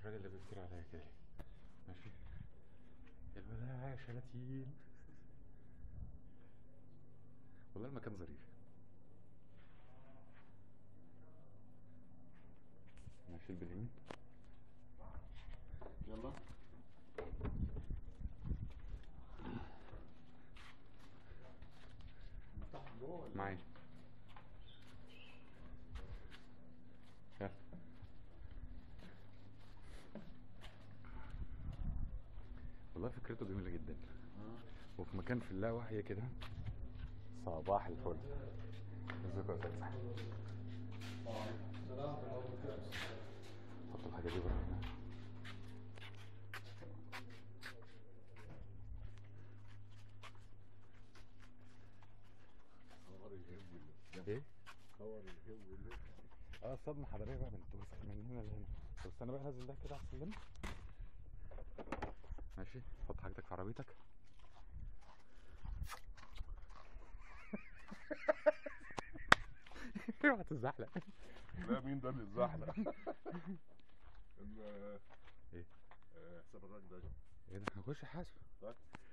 الراجل ده بيفتري عليا كده ليه؟ ماشي الوداع يا شلاتين والله المكان ظريف ماشي باليمين يلا تحت جوه ولا معايا يلا والله فكرته جميلة جدا آه. وفي مكان في اللاوعي كده صباح الفل ازيكم يا استاذ حط الحاجة دي بره هنا صور الهو اللي ايه؟ صور الهو اللي اه الصدمة حضارية بقى من توسع من هنا لهنا بس انا بقى هنزل ده كده على السلم ماشي حط حاجتك في عربيتك اوعى تزحلق لا مين ده اللي اتزحلق ال- ايه آه، حساب الراجل ده ايه ده هنخش حاسب طيب